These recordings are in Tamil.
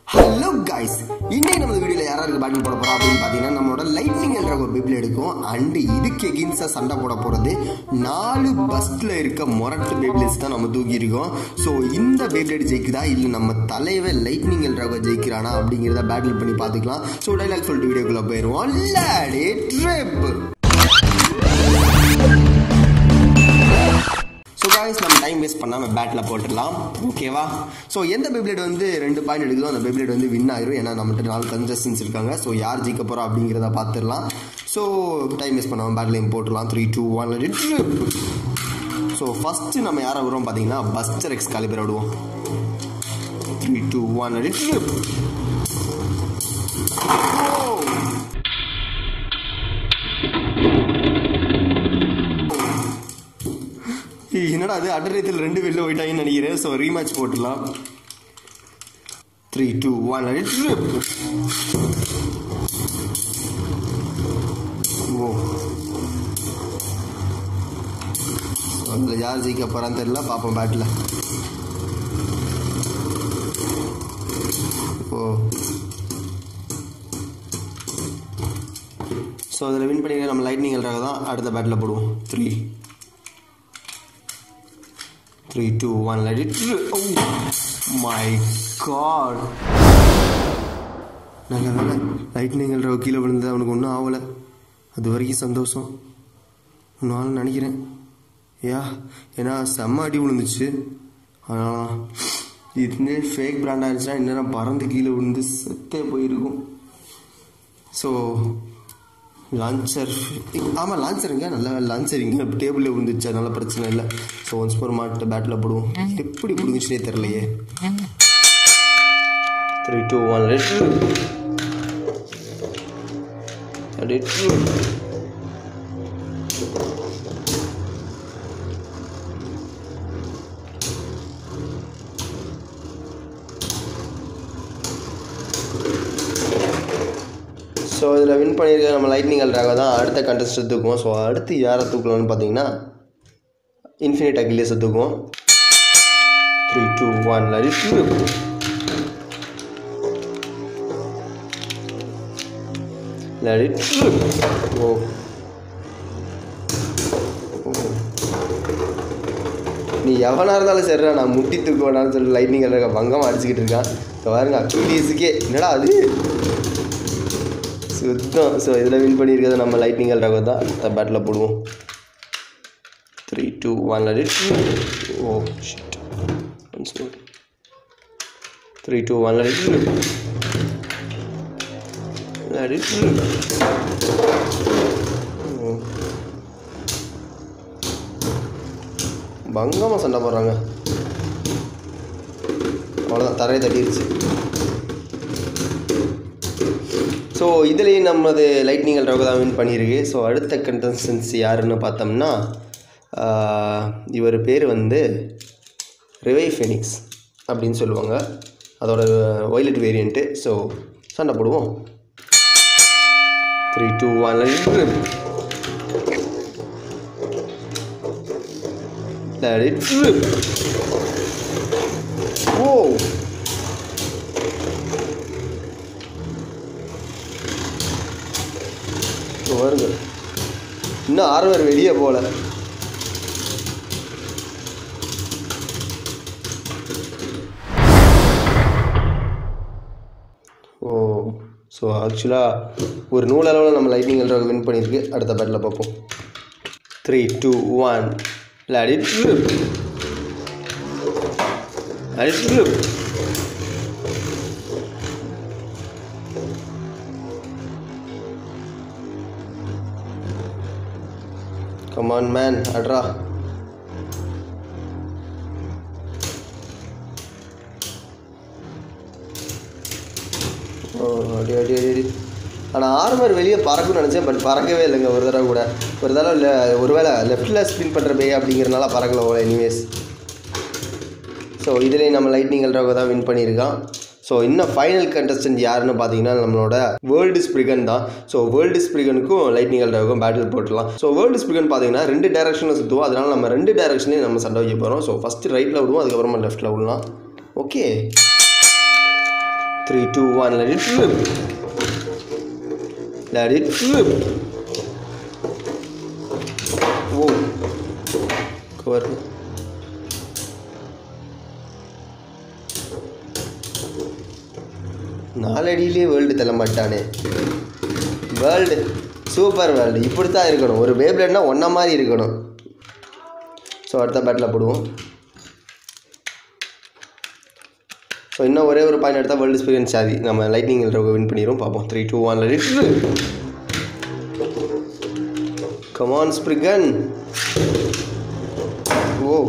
ஹலோ கைஸ் இன்னைக்கு நம்ம வீடியோவில் யாராருக்கு பேட்டில் போட போகிறோம் அப்படின்னு பார்த்தீங்கன்னா நம்மளோட லைட்னிங் என்ற ஒரு பிபிள் எடுக்கும் அண்டு இதுக்கு எகின்ஸ்டாக சண்டை போட போகிறது நாலு பஸ்டில் இருக்க முரட்டு பேபிள்ஸ் தான் நம்ம தூக்கியிருக்கோம் ஸோ இந்த பேபிளேட் ஜெயிக்குதா இல்லை நம்ம தலைவர் லைட்னிங் என்ற ஜெயிக்கிறானா அப்படிங்கிறத பேட்டில் பண்ணி பார்த்துக்கலாம் ஸோ டைலாக் சொல்லிட்டு வீடியோக்குள்ளே போயிடுவோம் லேடி ட்ரிப் ஸோ காய்ஸ் நம்ம டைம் வேஸ்ட் பண்ணாமல் பேட்டில் போட்டுடலாம் ஓகேவா ஸோ எந்த பெப்ளேட் வந்து ரெண்டு பாயிண்ட் எடுக்குதோ அந்த பெப்ளேட் வந்து வின் ஆயிரும் ஏன்னா நம்மகிட்ட நாலு கன்ஜஸ்டன்ஸ் இருக்காங்க ஸோ யார் ஜெயிக்க போகிறோம் அப்படிங்கிறத பார்த்துடலாம் ஸோ டைம் வேஸ்ட் பண்ணாமல் பேட்லையும் போட்டுடலாம் three two one rip so first நம்ம யாரை விடுறோம் பார்த்தீங்கன்னா பஸ்டர் எக்ஸ் காலிபர் விடுவோம் த்ரீ டூ ஒன் ட்ரிப் என்னடா அது அடரேத்தில் ரெண்டு வெளில போயிட்டாங்கன்னு நினைக்கிறேன் ஸோ ரீமேட்ச் போட்டுடலாம் த்ரீ டூ ஒன் ட்ரிப் ஓ அதில் யார் ஜெயிக்க போகிறான்னு தெரியல பார்ப்போம் பேட்டில் ஓ ஸோ அதில் வின் பண்ணிக்க நம்ம லைட்னிங் எல்றாக தான் அடுத்த பேட்டில் போடுவோம் three three two one let it oh my god நல்ல வேலை லைட்னிங்கள்ற கீழே விழுந்தது அவனுக்கு ஒன்றும் ஆகலை அது வரைக்கும் சந்தோஷம் ஒன்றும் நினைக்கிறேன் ஏயா ஏன்னா செம்ம அடி விழுந்துச்சு ஆனால் இது ஃபேக் பிராண்டாக இருந்துச்சுன்னா இந்நேரம் பறந்து கீழே விழுந்து செத்தே போயிருக்கும் ஸோ லான்ச்சர் ஆமாம் லான்ச்சருங்க நல்லா லான்ச்சரிங்க டேபிளில் விழுந்துச்சு அதனால பிரச்சனை இல்லை ஸோ ஒன்ஸ் ஒரு மாட்டு பேட்டில் போடுவோம் எப்படி பிடிங்குச்சுனே தெரிலையே த்ரீ டூ ஒன் ஸோ இதில் வின் பண்ணியிருக்க நம்ம லைட்னிங் அல்ட்ராக தான் அடுத்த கண்டஸ்ட் தூக்குவோம் ஸோ அடுத்து யாரை தூக்கலாம்னு பார்த்தீங்கன்னா இன்ஃபினிட் அகிலேஸை தூக்குவோம் த்ரீ டூ ஒன் லிட்டு லிட்டு ஓ நீ எவனாக இருந்தாலும் சரிடா நான் முட்டி தூக்க வேணாம்னு சொல்லி லைட்னிங் அல்ட்ராக பங்கமாக அடிச்சுக்கிட்டு இருக்கான் இப்போ பாருங்க அக்யூலியஸுக்கே என்னடா அது சுத்தம் ஸோ இதில் வின் பண்ணியிருக்கிறது நம்ம லைட்னிங் ரகம் தான் அடுத்த பேட்டில் போடுவோம் த்ரீ டூ ஒன் லெட் ஓ shit three two one let let பங்கமாக சண்டை போடுறாங்க அவ்வளோதான் தரையை தட்டிடுச்சு ஸோ இதுலேயும் நமது லைட்னிங் ரக தான் வின் பண்ணியிருக்கு ஸோ அடுத்த கண்டஸ்டன்ஸ் யாருன்னு பார்த்தோம்னா இவர் பேர் வந்து ரிவை ஃபெனிக்ஸ் அப்படின்னு சொல்லுவாங்க அதோட ஒய்லெட் வேரியண்ட்டு ஸோ சண்டை போடுவோம் த்ரீ டூ ஒன் ஓ வருங்க இன்னும் ஆர்வர் வெளியே போகல ஓ ஸோ ஆக்சுவலாக ஒரு நூலளவில் நம்ம லைட்டிங் எல்லாம் வின் பண்ணியிருக்கு அடுத்த பேட்டில் பார்ப்போம் three two one let it rip let it rip Come on, man. Adra. ஓ அடி அடி அடி அடி ஆனால் ஆர்மர் வெளியே பறக்கும்னு நினச்சேன் பட் பறக்கவே இல்லைங்க ஒரு தடவை கூட ஒரு தடவை இல்லை ஒருவேளை லெஃப்டில் ஸ்பின் பண்ணுற பே அப்படிங்கிறனால பறக்கல போல எனிவேஸ் ஸோ இதுலேயும் நம்ம லைட்னிங் ரக தான் வின் பண்ணியிருக்கான் ஸோ இன்னும் ஃபைனல் கண்டஸ்டன்ட் யாருன்னு பார்த்தீங்கன்னா நம்மளோட வேர்ல்டு ஸ்பிரிகன் தான் ஸோ வேர்ல்டு ஸ்பிரிகனுக்கும் லைட்னிங் அல்டாவுக்கும் பேட்டில் போட்டுலாம் ஸோ வேர்ல்டு ஸ்பிரிகன் பார்த்தீங்கன்னா ரெண்டு டேரக்ஷனில் சுற்றுவோம் அதனால் நம்ம ரெண்டு டேரக்ஷன்லையும் நம்ம சண்டை வைக்க போகிறோம் ஸோ ஃபஸ்ட்டு ரைட்டில் விடுவோம் அதுக்கப்புறமா லெஃப்ட்டில் விடலாம் okay three two one let it flip let it flip ஓ கவர் நாலடியிலே வேர்ல்டு தள்ள மாட்டானே வேர்ல்டு சூப்பர் வேர்ல்டு இப்படி தான் இருக்கணும் ஒரு பேப்ளேட்னா ஒன்றை மாதிரி இருக்கணும் ஸோ அடுத்த பேட்டில் போடுவோம் ஸோ இன்னும் ஒரே ஒரு பாயிண்ட் எடுத்தால் வேர்ல்டு எக்ஸ்பீரியன்ஸ் ஆதி நம்ம லைட்னிங் வின் பண்ணிடுவோம் பார்ப்போம் த்ரீ டூ ஒன் லிட்டு கமான் ஸ்பிரிகன் ஓ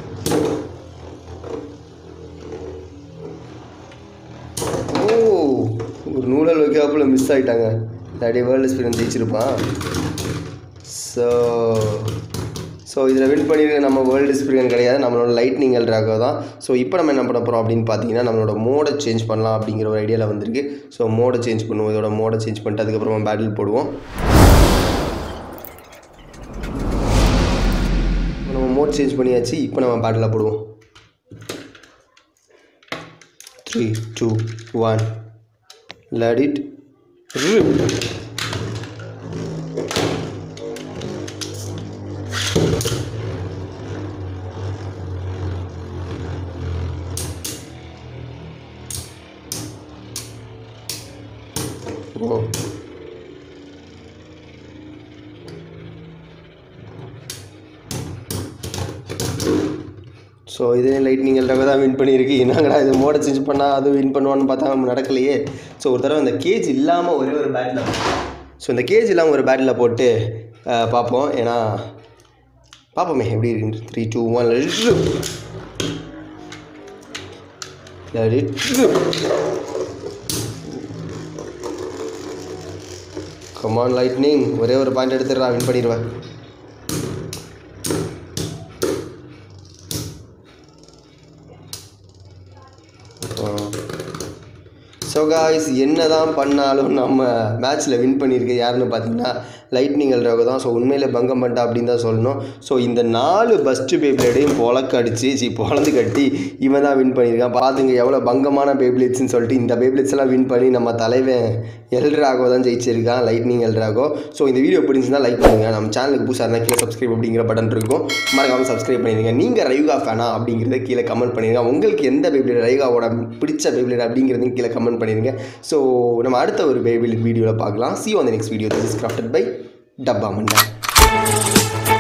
ஓ ஒரு நூடல் வைக்காப்புல மிஸ் ஆகிட்டாங்க இல்லாட்டி வேர்ல்டு எக்ஸ்பீரியன்ஸ் ஜெயிச்சிருப்பான் ஸோ ஸோ இதில் வின் பண்ணியிருக்க நம்ம வேர்ல்டு எக்ஸ்பீரியன் கிடையாது நம்மளோட லைட்னிங் எல்ட்ராகோ தான் ஸோ இப்போ நம்ம என்ன பண்ண போகிறோம் அப்படின்னு பார்த்தீங்கன்னா நம்மளோட மோடை சேஞ்ச் பண்ணலாம் அப்படிங்கிற ஒரு ஐடியாவில் வந்திருக்கு ஸோ மோடை சேஞ்ச் பண்ணுவோம் இதோட மோடை சேஞ்ச் பண்ணிட்டு அதுக்கப்புறமா பேட்டில் போடுவோம் நம்ம மோட் சேஞ்ச் பண்ணியாச்சு இப்போ நம்ம பேட்டில் போடுவோம் three two one let it rip ஓ ஸோ இதே லைட்னிங் எல்லாம் தான் வின் பண்ணியிருக்கு என்னங்கடா இது மோட சேஞ்ச் பண்ணால் அது வின் பண்ணுவான்னு பார்த்தா நம்ம நடக்கலையே ஸோ ஒரு தடவை இந்த கேஜ் இல்லாமல் ஒரே ஒரு பேட்டில் ஸோ இந்த கேஜ் இல்லாமல் ஒரு பேட்டில் போட்டு அஹ், பார்ப்போம் ஏன்னா பார்ப்போமே எப்படி இருக்கு three two one come on Lightning ஒரே ஒரு பாயிண்ட் எடுத்துடுறா வின் பண்ணிடுவேன் ஸோ காய்ஸ் என்ன தான் பண்ணாலும் நம்ம மேட்ச்சில் வின் பண்ணியிருக்க யாருன்னு பார்த்தீங்கன்னா லைட்னிங் எல்ரோக தான் ஸோ உண்மையில் பங்கம் பண்ணிட்டா அப்படின்னு தான் சொல்லணும் ஸோ இந்த நாலு பஸ்ட்டு பேப்ளேடையும் பொழக்க அடிச்சு சி பொழந்து கட்டி இவன் தான் வின் பண்ணியிருக்கான் பார்த்துங்க எவ்வளோ பங்கமான பேப்ளேட்ஸ்னு சொல்லிட்டு இந்த பேப்ளேட்ஸ் எல்லாம் வின் பண்ணி நம்ம தலைவன் எல்ராகோ தான் ஜெயிச்சிருக்கான் லைட்னிங் எல்ராகோ ஸோ இந்த வீடியோ பிடிச்சிருந்தா லைக் பண்ணுங்கள் நம்ம சேனலுக்கு புதுசாக இருந்தால் கீழே சப்ஸ்கிரைப் அப்படிங்கிற பட்டன் இருக்கும் மறக்காமல் சப்ஸ்கிரைப் பண்ணிடுங்க நீங்கள் ரைகா ஃபேனா அப்படிங்கிறத கீழே கமெண்ட் பண்ணிடுங்க உங்களுக்கு எந்த பேப்ளேட் ரைகாவோட பிடிச்ச பேப்ளேட் அப்படிங்கிறதையும் கீழே கமெண்ட் பண்ணிடுங்க ஸோ நம்ம அடுத்த ஒரு பேபிள் வீடியோவில் பார்க்கலாம் see on the next video this is crafted by Dabba மண்டா